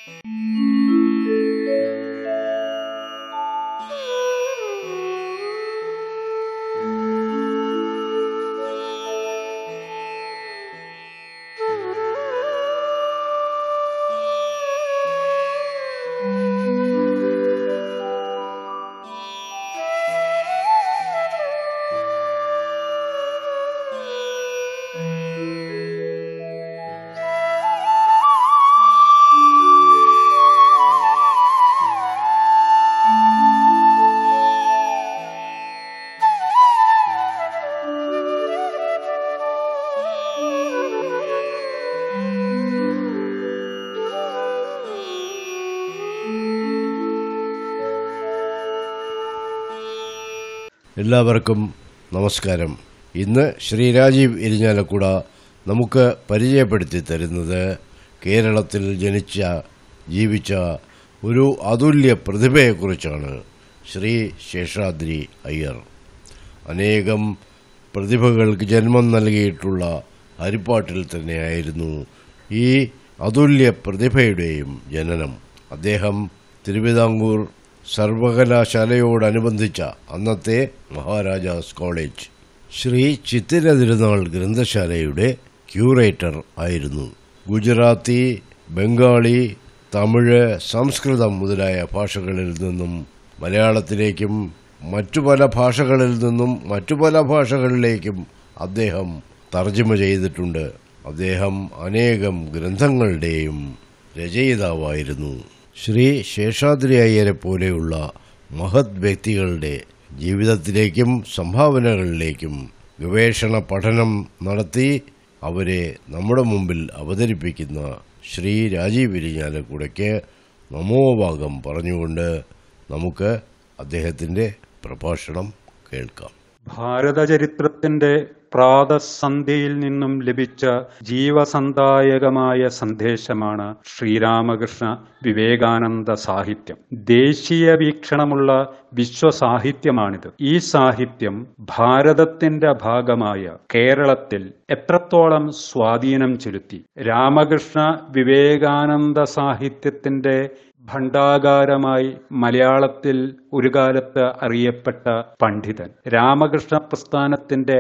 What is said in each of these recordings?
എല്ലാവർക്കും നമസ്കാരം ഇന്ന് ശ്രീ രാജീവ് ഇരിഞ്ഞാലക്കുട നമുക്ക് പരിചയപ്പെടുത്തി തരുന്നത് കേരളത്തിൽ ജനിച്ച ജീവിച്ച ഒരു അതുല്യ പ്രതിഭയെക്കുറിച്ചാണ് ശ്രീ ശേഷാദ്രി അയ്യർ അനേകം പ്രതിഭകൾക്ക് ജന്മം നൽകിയിട്ടുള്ള ഹരിപ്പാട്ടിൽ തന്നെയായിരുന്നു ഈ അതുല്യ പ്രതിഭയുടെയും ജനനം അദ്ദേഹം തിരുവിതാംകൂർ സർവകലാശാലയോടനുബന്ധിച്ച അന്നത്തെ മഹാരാജാസ് കോളേജ് ശ്രീ ചിത്തിര തിരുനാൾ ഗ്രന്ഥശാലയുടെ ക്യൂറേറ്റർ ആയിരുന്നു ഗുജറാത്തി ബംഗാളി തമിഴ് സംസ്കൃതം മുതലായ ഭാഷകളിൽ നിന്നും മലയാളത്തിലേക്കും മറ്റു പല ഭാഷകളിൽ നിന്നും മറ്റു പല ഭാഷകളിലേക്കും അദ്ദേഹം തർജ്ജമ ചെയ്തിട്ടുണ്ട് അദ്ദേഹം അനേകം ഗ്രന്ഥങ്ങളുടെയും രചയിതാവായിരുന്നു ശ്രീ ശേഷാദ്രി അയ്യരെ പോലെയുള്ള മഹത് വ്യക്തികളുടെ ജീവിതത്തിലേക്കും സംഭാവനകളിലേക്കും ഗവേഷണ പഠനം നടത്തി അവരെ നമ്മുടെ മുമ്പിൽ അവതരിപ്പിക്കുന്ന ശ്രീ രാജീവ് ഇരിഞ്ഞാലക്കുടയ്ക്ക് നമോഭാഗം പറഞ്ഞുകൊണ്ട് നമുക്ക് അദ്ദേഹത്തിൻ്റെ പ്രഭാഷണം കേൾക്കാം ഭാരതചരിത്രത്തിന്റെ പ്രാതസന്ധ്യയിൽ നിന്നും ലഭിച്ച ജീവസന്ധായകമായ സന്ദേശമാണ് ശ്രീരാമകൃഷ്ണ വിവേകാനന്ദ സാഹിത്യം ദേശീയ വീക്ഷണമുള്ള വിശ്വസാഹിത്യമാണിത് ഈ സാഹിത്യം ഭാരതത്തിന്റെ ഭാഗമായ കേരളത്തിൽ എത്രത്തോളം സ്വാധീനം ചെലുത്തി രാമകൃഷ്ണ വിവേകാനന്ദ സാഹിത്യത്തിന്റെ ഭണ്ഡാകാരമായി മലയാളത്തിൽ ഒരു കാലത്ത് അറിയപ്പെട്ട പണ്ഡിതൻ രാമകൃഷ്ണ പ്രസ്ഥാനത്തിന്റെ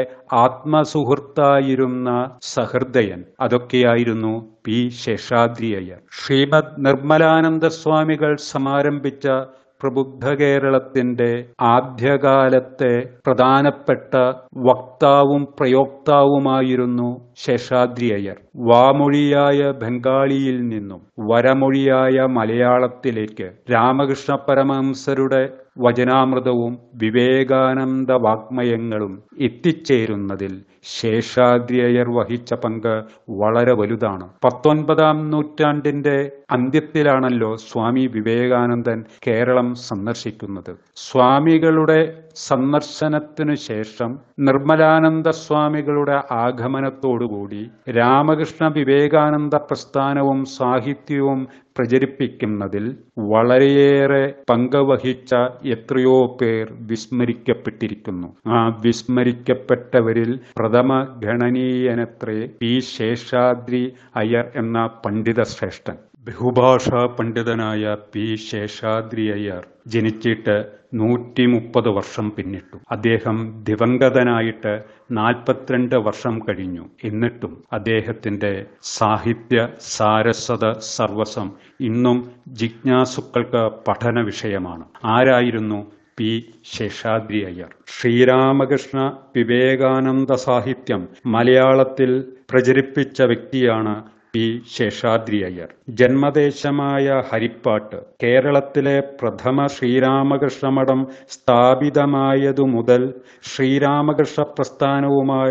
ആത്മസുഹൃത്തായിരുന്ന സഹൃദയൻ അതൊക്കെയായിരുന്നു പി ശേഷാദ്രി അയ്യർ ശ്രീമദ് നിർമ്മലാനന്ദ സ്വാമികൾ സമാരംഭിച്ച പ്രബുദ്ധ കേരളത്തിന്റെ ആദ്യകാലത്തെ പ്രധാനപ്പെട്ട വക്താവും പ്രയോക്താവുമായിരുന്നു ശേഷാദ്രി അയ്യർ വാമൊഴിയായ ബംഗാളിയിൽ നിന്നും വരമൊഴിയായ മലയാളത്തിലേക്ക് രാമകൃഷ്ണ പരമഹംസരുടെ വചനാമൃതവും വിവേകാനന്ദ വാഗ്മയങ്ങളും എത്തിച്ചേരുന്നതിൽ ശേഷാദ്രിയർ വഹിച്ച പങ്ക് വളരെ വലുതാണ് പത്തൊൻപതാം നൂറ്റാണ്ടിന്റെ അന്ത്യത്തിലാണല്ലോ സ്വാമി വിവേകാനന്ദൻ കേരളം സന്ദർശിക്കുന്നത് സ്വാമികളുടെ സന്ദർശനത്തിനു ശേഷം നിർമ്മലാനന്ദ സ്വാമികളുടെ ആഗമനത്തോടുകൂടി രാമകൃഷ്ണ വിവേകാനന്ദ പ്രസ്ഥാനവും സാഹിത്യവും പ്രചരിപ്പിക്കുന്നതിൽ വളരെയേറെ പങ്കുവഹിച്ച എത്രയോ പേർ വിസ്മരിക്കപ്പെട്ടിരിക്കുന്നു ആ വിസ്മരിക്കപ്പെട്ടവരിൽ പ്രഥമ ഗണനീയനത്രേ പി ശേഷാദ്രി അയ്യർ എന്ന പണ്ഡിത ശ്രേഷ്ഠൻ ബഹുഭാഷാ പണ്ഡിതനായ പി ശേഷാദ്രി അയ്യർ ജനിച്ചിട്ട് നൂറ്റി മുപ്പത് വർഷം പിന്നിട്ടു അദ്ദേഹം ദിവംഗതനായിട്ട് നാൽപ്പത്തിരണ്ട് വർഷം കഴിഞ്ഞു എന്നിട്ടും അദ്ദേഹത്തിന്റെ സാഹിത്യ സാരസ്വത സർവസം ഇന്നും ജിജ്ഞാസുക്കൾക്ക് പഠന വിഷയമാണ് ആരായിരുന്നു പി ശേഷാദ്രി അയ്യർ ശ്രീരാമകൃഷ്ണ വിവേകാനന്ദ സാഹിത്യം മലയാളത്തിൽ പ്രചരിപ്പിച്ച വ്യക്തിയാണ് പി ശേഷാദ്രി അയ്യർ ജന്മദേശമായ ഹരിപ്പാട്ട് കേരളത്തിലെ പ്രഥമ ശ്രീരാമകൃഷ്ണ മഠം സ്ഥാപിതമായതു മുതൽ ശ്രീരാമകൃഷ്ണ പ്രസ്ഥാനവുമായി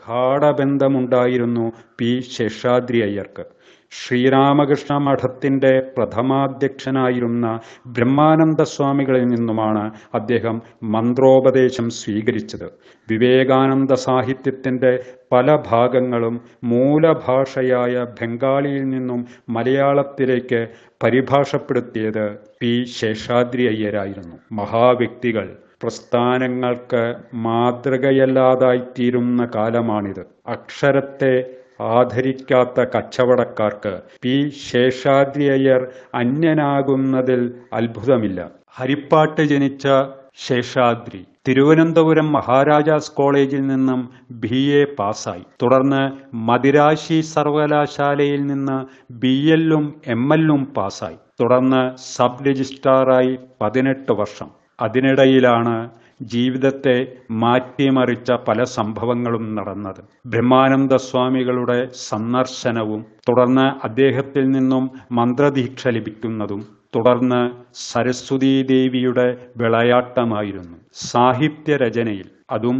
ഗാഠബന്ധമുണ്ടായിരുന്നു പി ശേഷാദ്രി അയ്യർക്ക് ശ്രീരാമകൃഷ്ണ മഠത്തിന്റെ പ്രഥമാധ്യക്ഷനായിരുന്ന ബ്രഹ്മാനന്ദ സ്വാമികളിൽ നിന്നുമാണ് അദ്ദേഹം മന്ത്രോപദേശം സ്വീകരിച്ചത് വിവേകാനന്ദ സാഹിത്യത്തിന്റെ പല ഭാഗങ്ങളും മൂലഭാഷയായ ബംഗാളിയിൽ നിന്നും മലയാളത്തിലേക്ക് പരിഭാഷപ്പെടുത്തിയത് പി ശേഷാദ്രി അയ്യരായിരുന്നു മഹാവ്യക്തികൾ പ്രസ്ഥാനങ്ങൾക്ക് മാതൃകയല്ലാതായിത്തീരുന്ന കാലമാണിത് അക്ഷരത്തെ ആദരിക്കാത്ത കച്ചവടക്കാർക്ക് പി ശേഷാദ്രി അയ്യർ അന്യനാകുന്നതിൽ അത്ഭുതമില്ല ഹരിപ്പാട്ട് ജനിച്ച ശേഷാദ്രി തിരുവനന്തപുരം മഹാരാജാസ് കോളേജിൽ നിന്നും ബി എ പാസ്സായി തുടർന്ന് മദിരാശി സർവകലാശാലയിൽ നിന്ന് ബി എല്ലും എം എല്ലും പാസ്സായി തുടർന്ന് സബ് രജിസ്ട്രാറായി പതിനെട്ട് വർഷം അതിനിടയിലാണ് ജീവിതത്തെ മാറ്റിമറിച്ച പല സംഭവങ്ങളും നടന്നത് ബ്രഹ്മാനന്ദ സ്വാമികളുടെ സന്ദർശനവും തുടർന്ന് അദ്ദേഹത്തിൽ നിന്നും മന്ത്രദീക്ഷ ലഭിക്കുന്നതും തുടർന്ന് സരസ്വതീ ദേവിയുടെ വിളയാട്ടമായിരുന്നു സാഹിത്യരചനയിൽ അതും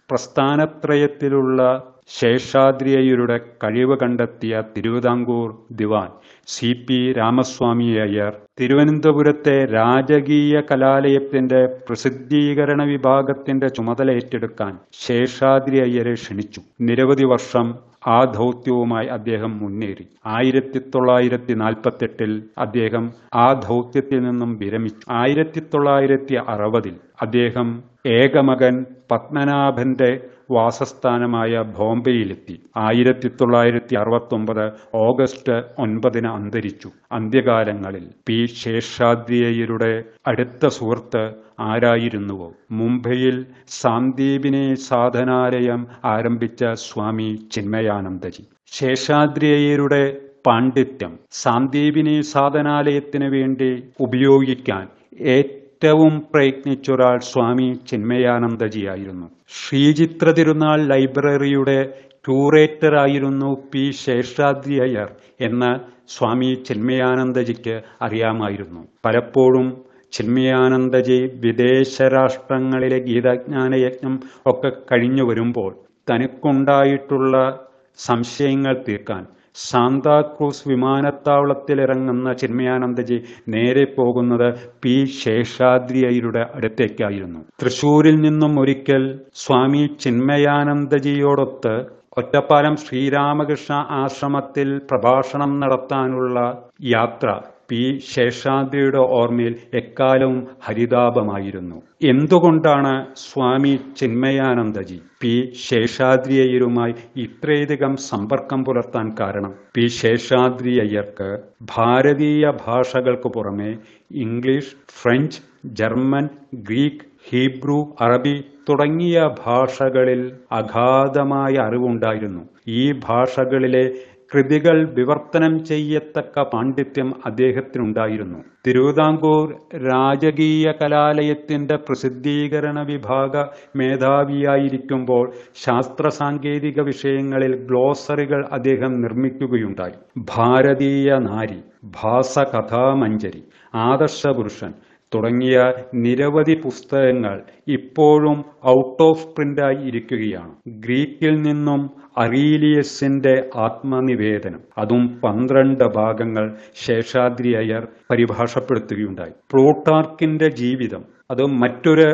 പ്രസ്ഥാനത്രയത്തിലുള്ള ശേഷാദ്രിയരുടെ കഴിവ് കണ്ടെത്തിയ തിരുവിതാംകൂർ ദിവാൻ സി പി രാമസ്വാമി അയ്യർ തിരുവനന്തപുരത്തെ രാജകീയ കലാലയത്തിന്റെ പ്രസിദ്ധീകരണ വിഭാഗത്തിന്റെ ചുമതല ഏറ്റെടുക്കാൻ ശേഷാദ്രി അയ്യരെ ക്ഷണിച്ചു നിരവധി വർഷം ആ ദൗത്യവുമായി അദ്ദേഹം മുന്നേറി ആയിരത്തി തൊള്ളായിരത്തി നാൽപ്പത്തെട്ടിൽ അദ്ദേഹം ആ ദൗത്യത്തിൽ നിന്നും വിരമിച്ചു ആയിരത്തി തൊള്ളായിരത്തി അറുപതിൽ അദ്ദേഹം ഏകമകൻ പത്മനാഭന്റെ വാസസ്ഥാനമായ ബോംബെയിലെത്തി ആയിരത്തി തൊള്ളായിരത്തി അറുപത്തി ഒമ്പത് ഓഗസ്റ്റ് ഒൻപതിന് അന്തരിച്ചു അന്ത്യകാലങ്ങളിൽ പി ശേഷാദ്രിയരുടെ അടുത്ത സുഹൃത്ത് ആരായിരുന്നുവോ മുംബൈയിൽ സാന്ദീപിനി സാധനാലയം ആരംഭിച്ച സ്വാമി ചിന്മയാനന്ദജി ശേഷാദ്രിയരുടെ പാണ്ഡിത്യം സാന്ദീപിനി സാധനാലയത്തിന് വേണ്ടി ഉപയോഗിക്കാൻ ഏറ്റവും പ്രയത്നിച്ചൊരാൾ സ്വാമി ചിന്മയാനന്ദജിയായിരുന്നു ശ്രീചിത്ര തിരുനാൾ ലൈബ്രറിയുടെ ക്യൂറേറ്റർ ആയിരുന്നു പി ശേഷാദ്രി അയ്യർ എന്ന് സ്വാമി ചിന്മയാനന്ദജിക്ക് അറിയാമായിരുന്നു പലപ്പോഴും ചിന്മയാനന്ദജി വിദേശ രാഷ്ട്രങ്ങളിലെ ഗീതാജ്ഞാന യജ്ഞം ഒക്കെ കഴിഞ്ഞു വരുമ്പോൾ തനിക്കുണ്ടായിട്ടുള്ള സംശയങ്ങൾ തീർക്കാൻ സാന്താക്രൂസ് വിമാനത്താവളത്തിലിറങ്ങുന്ന ചിന്മയാനന്ദജി നേരെ പോകുന്നത് പി ശേഷാദ്രിയരുടെ അടുത്തേക്കായിരുന്നു തൃശൂരിൽ നിന്നും ഒരിക്കൽ സ്വാമി ചിന്മയാനന്ദജിയോടൊത്ത് ഒറ്റപ്പാലം ശ്രീരാമകൃഷ്ണ ആശ്രമത്തിൽ പ്രഭാഷണം നടത്താനുള്ള യാത്ര പി ശേഷാദ്രിയുടെ ഓർമ്മയിൽ എക്കാലവും ഹരിതാപമായിരുന്നു എന്തുകൊണ്ടാണ് സ്വാമി ചിന്മയാനന്ദജി പി ശേഷാദ്രിയരുമായി ഇത്രയധികം സമ്പർക്കം പുലർത്താൻ കാരണം പി ശേഷാദ്രി അയ്യർക്ക് ഭാരതീയ ഭാഷകൾക്ക് പുറമെ English French German Greek Hebrew അറബി തുടങ്ങിയ ഭാഷകളിൽ അഗാധമായ അറിവുണ്ടായിരുന്നു ഈ ഭാഷകളിലെ കൃതികൾ വിവർത്തനം ചെയ്യത്തക്ക പാണ്ഡിത്യം അദ്ദേഹത്തിനുണ്ടായിരുന്നു തിരുവിതാംകൂർ രാജകീയ കലാലയത്തിന്റെ പ്രസിദ്ധീകരണ വിഭാഗ മേധാവിയായിരിക്കുമ്പോൾ ശാസ്ത്ര സാങ്കേതിക വിഷയങ്ങളിൽ ഗ്ലോസറികൾ അദ്ദേഹം നിർമ്മിക്കുകയുണ്ടായി ഭാരതീയ നാരി ഭാസകഥാമഞ്ജരി ആദർശപുരുഷൻ തുടങ്ങിയ നിരവധി പുസ്തകങ്ങൾ ഇപ്പോഴും ഔട്ട് ഓഫ് പ്രിന്റായി ഇരിക്കുകയാണ് ഗ്രീക്കിൽ നിന്നും അറീലിയസിന്റെ ആത്മനിവേദനം അതും പന്ത്രണ്ട് ഭാഗങ്ങൾ ശേഷാദ്രി അയ്യർ പരിഭാഷപ്പെടുത്തുകയുണ്ടായി പ്ലൂട്ടാർക്കിന്റെ ജീവിതം അത് മറ്റൊരു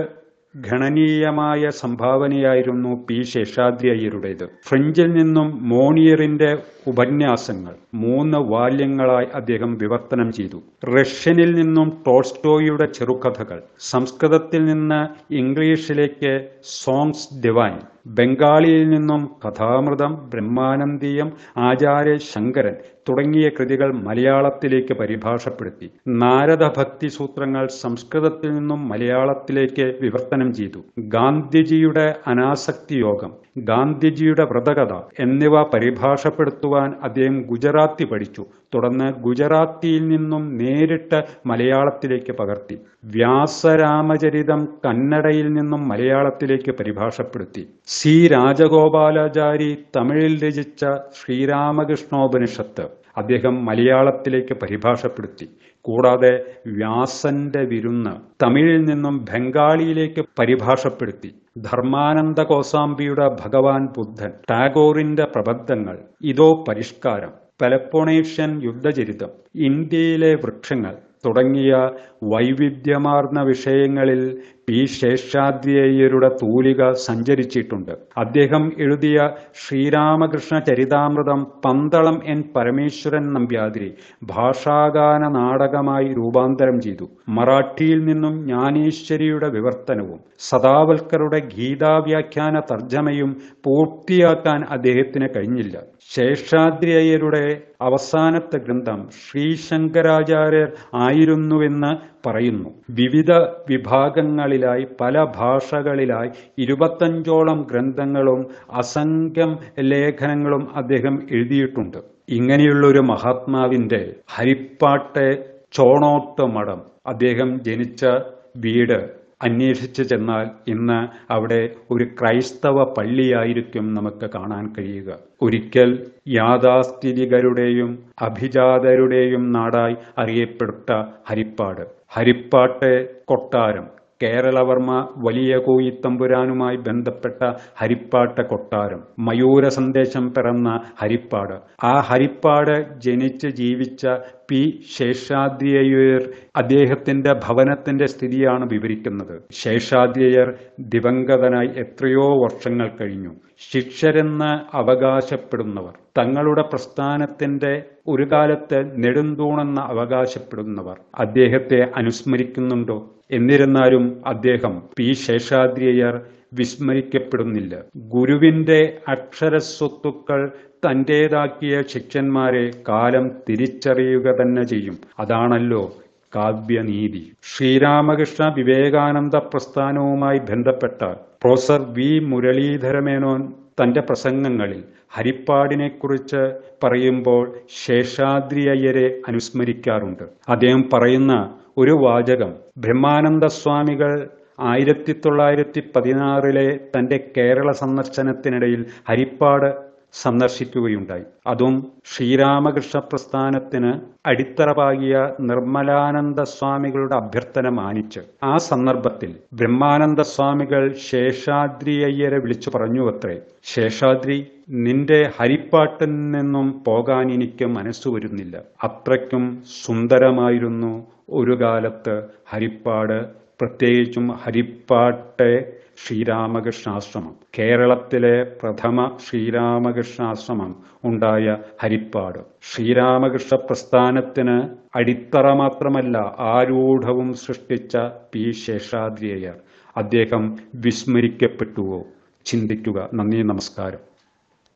ഗണനീയമായ സംഭാവനയായിരുന്നു പി ശേഷാദ്രി അയ്യരുടേത് ഫ്രഞ്ചിൽ നിന്നും മോണിയറിന്റെ ഉപന്യാസങ്ങൾ മൂന്ന് വാല്യങ്ങളായി അദ്ദേഹം വിവർത്തനം ചെയ്തു റഷ്യനിൽ നിന്നും ടോൾസ്റ്റോയുടെ ചെറുകഥകൾ സംസ്കൃതത്തിൽ നിന്ന് ഇംഗ്ലീഷിലേക്ക് സോങ്സ് ഡിവൈൻ ബംഗാളിയിൽ നിന്നും കഥാമൃതം ബ്രഹ്മാനന്ദീയം ആചാര്യ ശങ്കരൻ തുടങ്ങിയ കൃതികൾ മലയാളത്തിലേക്ക് പരിഭാഷപ്പെടുത്തി നാരദ ഭക്തി സൂത്രങ്ങൾ സംസ്കൃതത്തിൽ നിന്നും മലയാളത്തിലേക്ക് വിവർത്തനം ചെയ്തു ഗാന്ധിജിയുടെ അനാസക്തി യോഗം ഗാന്ധിജിയുടെ വ്രതകഥ എന്നിവ പരിഭാഷപ്പെടുത്തുവാൻ അദ്ദേഹം ഗുജറാത്തി പഠിച്ചു തുടർന്ന് ഗുജറാത്തിയിൽ നിന്നും നേരിട്ട് മലയാളത്തിലേക്ക് പകർത്തി വ്യാസരാമചരിതം കന്നഡയിൽ നിന്നും മലയാളത്തിലേക്ക് പരിഭാഷപ്പെടുത്തി സി രാജഗോപാലാചാരി തമിഴിൽ രചിച്ച ശ്രീരാമകൃഷ്ണോപനിഷത്ത് അദ്ദേഹം മലയാളത്തിലേക്ക് പരിഭാഷപ്പെടുത്തി കൂടാതെ വ്യാസന്റെ വിരുന്ന് തമിഴിൽ നിന്നും ബംഗാളിയിലേക്ക് പരിഭാഷപ്പെടുത്തി ധർമാനന്ദ കോസാംബിയുടെ ഭഗവാൻ ബുദ്ധൻ ടാഗോറിന്റെ പ്രബന്ധങ്ങൾ ഇതോ പരിഷ്കാരം പെലപ്പോണേഷ്യൻ യുദ്ധചരിതം ഇന്ത്യയിലെ വൃക്ഷങ്ങൾ തുടങ്ങിയ വൈവിധ്യമാർന്ന വിഷയങ്ങളിൽ പി ശേഷാദ്രിയരുടെ തൂലിക സഞ്ചരിച്ചിട്ടുണ്ട് അദ്ദേഹം എഴുതിയ ശ്രീരാമകൃഷ്ണ ചരിതാമൃതം പന്തളം എൻ പരമേശ്വരൻ നമ്പ്യാതിരി ഭാഷാഗാന നാടകമായി രൂപാന്തരം ചെയ്തു മറാഠിയിൽ നിന്നും ജ്ഞാനേശ്വരിയുടെ വിവർത്തനവും സദാവൽക്കറുടെ ഗീതാവ്യാഖ്യാന തർജ്ജമയും പൂർത്തിയാക്കാൻ അദ്ദേഹത്തിന് കഴിഞ്ഞില്ല ശേഷാദ്രിയരുടെ അവസാനത്തെ ഗ്രന്ഥം ശ്രീശങ്കരാചാര്യർ ആയിരുന്നുവെന്ന് പറയുന്നു വിവിധ വിഭാഗങ്ങളിലായി പല ഭാഷകളിലായി ഇരുപത്തഞ്ചോളം ഗ്രന്ഥങ്ങളും അസംഖ്യം ലേഖനങ്ങളും അദ്ദേഹം എഴുതിയിട്ടുണ്ട് ഇങ്ങനെയുള്ള ഒരു മഹാത്മാവിന്റെ ഹരിപ്പാട്ടെ ചോണോട്ട് മഠം അദ്ദേഹം ജനിച്ച വീട് അന്വേഷിച്ചു ചെന്നാൽ ഇന്ന് അവിടെ ഒരു ക്രൈസ്തവ പള്ളിയായിരിക്കും നമുക്ക് കാണാൻ കഴിയുക ഒരിക്കൽ യാഥാസ്ഥിതികരുടെയും അഭിജാതരുടെയും നാടായി അറിയപ്പെട്ട ഹരിപ്പാട് ഹരിപ്പാട്ടെ കൊട്ടാരം കേരളവർമ്മ വലിയ കോയിത്തമ്പുരാനുമായി ബന്ധപ്പെട്ട ഹരിപ്പാട്ട കൊട്ടാരം മയൂര സന്ദേശം പിറന്ന ഹരിപ്പാട് ആ ഹരിപ്പാട് ജനിച്ച് ജീവിച്ച പി ശേഷാദ്രിയർ അദ്ദേഹത്തിന്റെ ഭവനത്തിന്റെ സ്ഥിതിയാണ് വിവരിക്കുന്നത് ശേഷാദ്രിയർ ദിവംഗതനായി എത്രയോ വർഷങ്ങൾ കഴിഞ്ഞു ശിക്ഷരെന്ന് അവകാശപ്പെടുന്നവർ തങ്ങളുടെ പ്രസ്ഥാനത്തിന്റെ ഒരു കാലത്ത് നെടുന്തൂണെന്ന് അവകാശപ്പെടുന്നവർ അദ്ദേഹത്തെ അനുസ്മരിക്കുന്നുണ്ടോ എന്നിരുന്നാലും അദ്ദേഹം പി ശേഷാദ്രിയർ വിസ്മരിക്കപ്പെടുന്നില്ല ഗുരുവിന്റെ അക്ഷരസ്വത്തുക്കൾ തന്റേതാക്കിയ ശിഷ്യന്മാരെ കാലം തിരിച്ചറിയുക തന്നെ ചെയ്യും അതാണല്ലോ കാവ്യനീതി ശ്രീരാമകൃഷ്ണ വിവേകാനന്ദ പ്രസ്ഥാനവുമായി ബന്ധപ്പെട്ട പ്രൊഫസർ വി മുരളീധരമേനോൻ തന്റെ പ്രസംഗങ്ങളിൽ ഹരിപ്പാടിനെക്കുറിച്ച് പറയുമ്പോൾ ശേഷാദ്രി അയ്യരെ അനുസ്മരിക്കാറുണ്ട് അദ്ദേഹം പറയുന്ന ഒരു വാചകം ബ്രഹ്മാനന്ദ സ്വാമികൾ ആയിരത്തി തൊള്ളായിരത്തി പതിനാറിലെ തന്റെ കേരള സന്ദർശനത്തിനിടയിൽ ഹരിപ്പാട് സന്ദർശിക്കുകയുണ്ടായി അതും ശ്രീരാമകൃഷ്ണ പ്രസ്ഥാനത്തിന് അടിത്തറ പാകിയ നിർമ്മലാനന്ദ സ്വാമികളുടെ അഭ്യർത്ഥന മാനിച്ച് ആ സന്ദർഭത്തിൽ ബ്രഹ്മാനന്ദ സ്വാമികൾ ശേഷാദ്രി അയ്യരെ വിളിച്ചു പറഞ്ഞുവത്രേ ശേഷാദ്രി നിന്റെ ഹരിപ്പാട്ടിൽ നിന്നും പോകാൻ എനിക്ക് മനസ്സു വരുന്നില്ല അത്രയ്ക്കും സുന്ദരമായിരുന്നു ഒരു കാലത്ത് ഹരിപ്പാട് പ്രത്യേകിച്ചും ഹരിപ്പാട്ടെ ശ്രീരാമകൃഷ്ണാശ്രമം കേരളത്തിലെ പ്രഥമ ശ്രീരാമകൃഷ്ണാശ്രമം ഉണ്ടായ ഹരിപ്പാട് ശ്രീരാമകൃഷ്ണ പ്രസ്ഥാനത്തിന് അടിത്തറ മാത്രമല്ല ആരൂഢവും സൃഷ്ടിച്ച പി ശേഷാദ്രിയർ അദ്ദേഹം വിസ്മരിക്കപ്പെട്ടുവോ ചിന്തിക്കുക നന്ദി നമസ്കാരം